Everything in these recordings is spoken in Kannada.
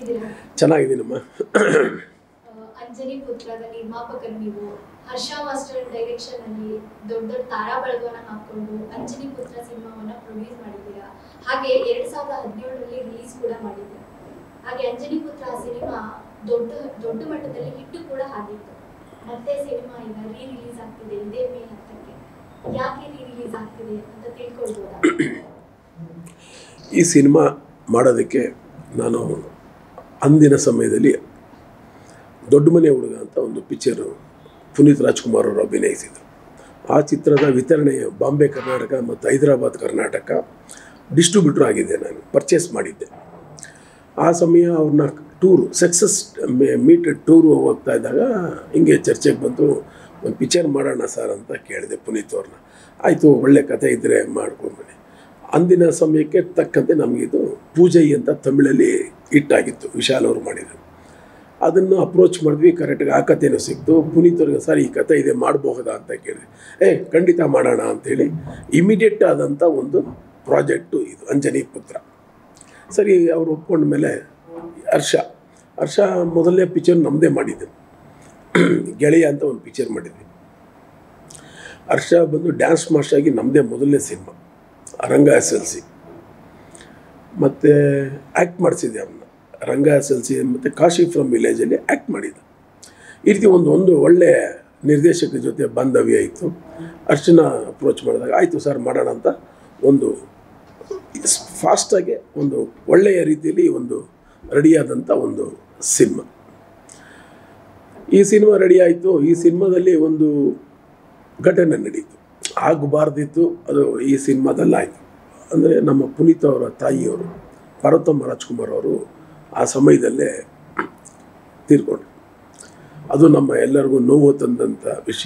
ಹೇಗಿದ್ದೀರಾ ಚೆನ್ನಾಗಿದ್ದೀನಮ್ಮ ಆ, ಅಂಜನಿ ಪುತ್ರದ ನಿರ್ಮಾಪಕರು ನೀವು ಹರ್ಷ ಮಾಸ್ಟರ್ ಡೈರೆಕ್ಷನ್ ಅಲ್ಲಿ ದೊಡ್ಡ ದೊಡ್ಡ ತಾರಾ ಬಳಗವನ್ನ ಹಾಕೊಂಡು ಅಂಜನಿ ಪುತ್ರ ಸಿನಿಮಾವನ್ನ ಪ್ರೊಡ್ಯೂಸ್ ಮಾಡಿದ್ದೀರಾ ಹಾಗೆ ಎರಡ್ ಸಾವಿರದ ಹದಿನೇಳರಲ್ಲಿ ರಿಲೀಸ್ ಕೂಡ ಮಾಡಿದ್ದೀರಾ ಹಾಗೆ ಅಂಜನಿ ಪುತ್ರ ಆ ಸಿನಿಮಾ ದೊಡ್ಡ ದೊಡ್ಡ ಮಟ್ಟದಲ್ಲಿ ಹಿಟ್ಟು ಕೂಡ ಆಗಿತ್ತು ಮತ್ತೆ ಸಿನಿಮಾ ಈಗ ರೀ ರಿಲೀಸ್ ಆಗ್ತಿದೆ ಇದೇ ಮೇ ಹತ್ತಕ್ಕೆ ಯಾಕೆ ರೀ ರಿಲೀಸ್ ಆಗ್ತಿದೆ ಅಂತ ತಿಳ್ಕೊಳ್ಬೋದಾ ಈ ಸಿನಿಮಾ ಮಾಡೋದಕ್ಕೆ ನಾನು ಅಂದಿನ ಸಮಯದಲ್ಲಿ ದೊಡ್ಡ ಮನೆ ಹುಡುಗ ಅಂತ ಒಂದು ಪಿಕ್ಚರು ಪುನೀತ್ ರಾಜ್ಕುಮಾರ್ ಅವರು ಅಭಿನಯಿಸಿದರು ಆ ಚಿತ್ರದ ವಿತರಣೆ ಬಾಂಬೆ ಕರ್ನಾಟಕ ಮತ್ತು ಹೈದರಾಬಾದ್ ಕರ್ನಾಟಕ ಡಿಸ್ಟ್ರಿಬ್ಯೂಟ್ರ್ ಆಗಿದ್ದೆ ನಾನು ಪರ್ಚೇಸ್ ಮಾಡಿದ್ದೆ ಆ ಸಮಯ ಅವ್ರನ್ನ ಟೂರು ಸಕ್ಸಸ್ ಮೀಟ್ ಟೂರು ಹೋಗ್ತಾ ಇದ್ದಾಗ ಹಿಂಗೆ ಚರ್ಚೆಗೆ ಬಂತು ಒಂದು ಪಿಕ್ಚರ್ ಮಾಡೋಣ ಸರ್ ಅಂತ ಕೇಳಿದೆ ಪುನೀತ್ ಅವ್ರನ್ನ ಆಯಿತು ಒಳ್ಳೆ ಕತೆ ಇದ್ದರೆ ಮಾಡ್ಕೊಂಬನ್ನಿ ಅಂದಿನ ಸಮಯಕ್ಕೆ ತಕ್ಕಂತೆ ನಮಗಿದು ಪೂಜೈ ಅಂತ ತಮಿಳಲ್ಲಿ ಹಿಟ್ಟಾಗಿತ್ತು ವಿಶಾಲ್ ಅವರು ಮಾಡಿದರು ಅದನ್ನು ಅಪ್ರೋಚ್ ಮಾಡಿದ್ವಿ ಕರೆಕ್ಟಾಗಿ ಆ ಕಥೆನೂ ಸಿಕ್ತು ಪುನೀತ್ ಅವ್ರಿಗೆ ಸರ್ ಈ ಕತೆ ಇದೆ ಮಾಡಬಹುದಾ ಅಂತ ಕೇಳಿದೆ ಏ ಖಂಡಿತ ಮಾಡೋಣ ಅಂಥೇಳಿ ಇಮಿಡಿಯೇಟ್ ಆದಂಥ ಒಂದು ಪ್ರಾಜೆಕ್ಟು ಇದು ಅಂಜನಿ ಪುತ್ರ ಸರಿ ಅವ್ರು ಒಪ್ಕೊಂಡ ಮೇಲೆ ಹರ್ಷ ಹರ್ಷ ಮೊದಲನೇ ಪಿಕ್ಚರ್ ನಮ್ಮದೇ ಮಾಡಿದ್ದು ಗೆಳೆಯ ಅಂತ ಒಂದು ಪಿಕ್ಚರ್ ಮಾಡಿದ್ವಿ ಹರ್ಷ ಬಂದು ಡ್ಯಾನ್ಸ್ ಮಾಸ್ಟರ್ ಆಗಿ ನಮ್ಮದೇ ಮೊದಲನೇ cinema Ranga S L C ಮತ್ತು ಆ್ಯಕ್ಟ್ ಮಾಡಿಸಿದ್ದೆ ಅವನ್ನ ರಂಗ ಎಸ್ ಎಲ್ ಸಿ ಮತ್ತು ಕಾಶಿ ಫ್ರಮ್ ವಿಲೇಜಲ್ಲಿ ಆ್ಯಕ್ಟ್ ಮಾಡಿದ್ದ ಈ ರೀತಿ ಒಂದು ಒಂದು ಒಳ್ಳೆಯ ನಿರ್ದೇಶಕರ ಜೊತೆ ಬಾಂಧವ್ಯ ಇತ್ತು ಅರ್ಶನ ಅಪ್ರೋಚ್ ಮಾಡಿದಾಗ ಆಯಿತು ಸರ್ ಮಾಡೋಣ ಅಂತ ಒಂದು ಫಾಸ್ಟಾಗಿ ಒಂದು ಒಳ್ಳೆಯ ರೀತಿಯಲ್ಲಿ ಒಂದು ರೆಡಿಯಾದಂಥ ಒಂದು ಸಿನಿಮಾ ಈ ಸಿನಿಮಾ ರೆಡಿ ಆಯಿತು ಈ ಸಿನಿಮಾದಲ್ಲಿ ಒಂದು ಘಟನೆ ನಡೀತು ಆಗಬಾರ್ದಿತ್ತು ಅದು ಈ ಸಿನಿಮಾದಲ್ಲಿ ಆಯಿತು ಅಂದರೆ ನಮ್ಮ ಪುನೀತ್ ಅವರ ತಾಯಿಯವರು ಪಾರ್ವತಮ್ಮ ರಾಜ್ಕುಮಾರ್ ಅವರು ಆ ಸಮಯದಲ್ಲೇ ತೀರ್ಕೊಂಡ್ರು ಅದು ನಮ್ಮ ಎಲ್ಲರಿಗೂ ನೋವು ತಂದಂಥ ವಿಷಯ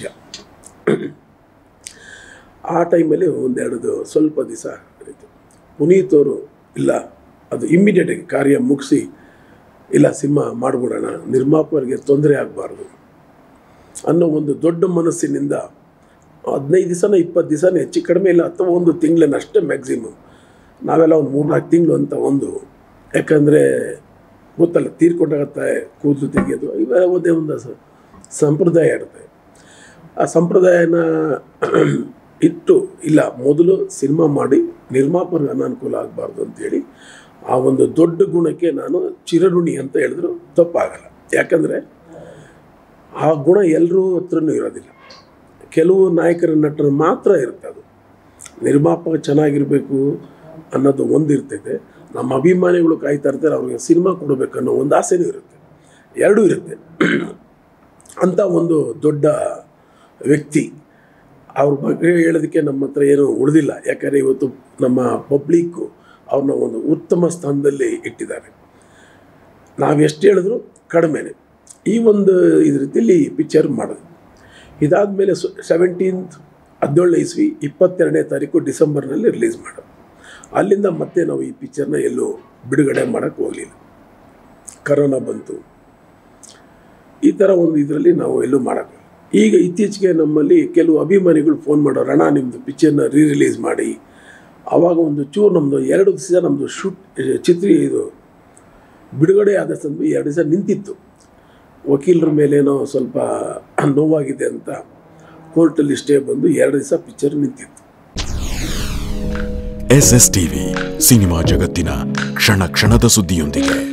ಆ ಟೈಮಲ್ಲಿ ಒಂದೆರಡು ಸ್ವಲ್ಪ ದಿವಸ ನಡೀತು ಪುನೀತ್ ಅವರು ಇಲ್ಲ ಅದು ಇಮ್ಮಿಡಿಯೇಟಾಗಿ ಕಾರ್ಯ ಮುಗಿಸಿ ಇಲ್ಲ ಸಿನಿಮಾ ಮಾಡಿಬಿಡೋಣ ನಿರ್ಮಾಪಕರಿಗೆ ತೊಂದರೆ ಆಗಬಾರ್ದು ಅನ್ನೋ ಒಂದು ದೊಡ್ಡ ಮನಸ್ಸಿನಿಂದ ಹದಿನೈದು ದಿವಸನ ಇಪ್ಪತ್ತು ದಿವಸನ ಹೆಚ್ಚು ಕಡಿಮೆ ಇಲ್ಲ ಅಥವಾ ಒಂದು ತಿಂಗಳನ್ನಷ್ಟೇ ಮ್ಯಾಕ್ಸಿಮಮ್ ನಾವೆಲ್ಲ ಒಂದು ಮೂರ್ನಾಲ್ಕು ತಿಂಗಳು ಅಂತ ಒಂದು ಯಾಕಂದರೆ ಗೊತ್ತಲ್ಲ ತೀರ್ಕೊಂಡಾಗ ತಾಯಿ ಕೂದಲು ತೆಗೆಯೋದು ಇವೆಲ್ಲ ಒಂದೇ ಒಂದು ಸ- ಸಂಪ್ರದಾಯ ಇರುತ್ತೆ ಆ ಸಂಪ್ರದಾಯನ ಇಟ್ಟು ಇಲ್ಲ ಮೊದಲು ಸಿನಿಮಾ ಮಾಡಿ ನಿರ್ಮಾಪಕರಿಗೆ ಅನಾನುಕೂಲ ಆಗಬಾರ್ದು ಅಂತೇಳಿ ಆ ಒಂದು ದೊಡ್ಡ ಗುಣಕ್ಕೆ ನಾನು ಚಿರಋಣಿ ಅಂತ ಹೇಳಿದ್ರು ತಪ್ಪಾಗಲ್ಲ ಯಾಕಂದರೆ ಆ ಗುಣ ಎಲ್ಲರೂ ಹತ್ರನೂ ಇರೋದಿಲ್ಲ ಕೆಲವು ನಾಯಕರ ನಟರು ಮಾತ್ರ ಇರುತ್ತೆ ಅದು ನಿರ್ಮಾಪಕ ಚೆನ್ನಾಗಿರಬೇಕು ಅನ್ನೋದು ಒಂದು ಇರ್ತೈತೆ ನಮ್ಮ ಅಭಿಮಾನಿಗಳು ಕಾಯ್ತಾ ಇರ್ತಾರೆ ಅವ್ರಿಗೆ ಸಿನಿಮಾ ಕೊಡಬೇಕನ್ನೋ ಒಂದು ಆಸೆನೂ ಇರುತ್ತೆ ಎರಡೂ ಇರುತ್ತೆ ಅಂಥ ಒಂದು ದೊಡ್ಡ ವ್ಯಕ್ತಿ ಅವ್ರ ಬಗ್ಗೆ ಹೇಳೋದಕ್ಕೆ ನಮ್ಮ ಹತ್ರ ಏನೂ ಉಳಿದಿಲ್ಲ ಯಾಕಂದರೆ ಇವತ್ತು ನಮ್ಮ ಪಬ್ಲಿಕ್ಕು ಅವ್ರನ್ನ ಒಂದು ಉತ್ತಮ ಸ್ಥಾನದಲ್ಲಿ ಇಟ್ಟಿದ್ದಾರೆ ನಾವು ಎಷ್ಟು ಹೇಳಿದ್ರು ಕಡಿಮೆನೆ ಈ ಒಂದು ಇದ್ರ ರೀತಿಯಲ್ಲಿ ಪಿಕ್ಚರ್ ಮಾಡೋದು ಇದಾದಮೇಲೆ ಸೆವೆಂಟೀನ್ತ್ ಹದಿನೇಳನೇ ಇಸ್ವಿ ಇಪ್ಪತ್ತೆರಡನೇ ತಾರೀಕು ಡಿಸೆಂಬರ್ನಲ್ಲಿ ರಿಲೀಸ್ ಮಾಡೋದು ಅಲ್ಲಿಂದ ಮತ್ತೆ ನಾವು ಈ ಪಿಕ್ಚರ್ನ ಎಲ್ಲೂ ಬಿಡುಗಡೆ ಮಾಡೋಕ್ಕೆ ಹೋಗಲಿಲ್ಲ ಕರೋನಾ ಬಂತು ಈ ಥರ ಒಂದು ಇದರಲ್ಲಿ ನಾವು ಎಲ್ಲೂ ಮಾಡೋಕ್ಕೆ ಈಗ ಇತ್ತೀಚೆಗೆ ನಮ್ಮಲ್ಲಿ ಕೆಲವು ಅಭಿಮಾನಿಗಳು ಫೋನ್ ಮಾಡೋರು ಅಣ್ಣ ನಿಮ್ಮದು ಪಿಕ್ಚರ್ನ ರೀ ರಿಲೀಸ್ ಮಾಡಿ ಆವಾಗ ಒಂದು ಚೂರು ನಮ್ಮದು ಎರಡು ದಿವಸ ನಮ್ಮದು ಶೂಟ್ ಚಿತ್ರಿ ಇದು ಬಿಡುಗಡೆ ಆದ ಸಂದರ್ಭ ಎರಡು ದಿವಸ ನಿಂತಿತ್ತು ವಕೀಲರ ಮೇಲೇನೋ ಸ್ವಲ್ಪ ನೋವಾಗಿದೆ ಅಂತ ಕೋರ್ಟಲ್ಲಿ ಸ್ಟೇ ಬಂದು ಎರಡು ದಿವಸ ಪಿಕ್ಚರ್ ನಿಂತಿತ್ತು ಎಸ್ ಎಸ್ ಟಿವಿ ಸಿನಿಮಾ ಜಗತ್ತಿನ ಕ್ಷಣ ಕ್ಷಣದ ಸುದ್ದಿಯೊಂದಿಗೆ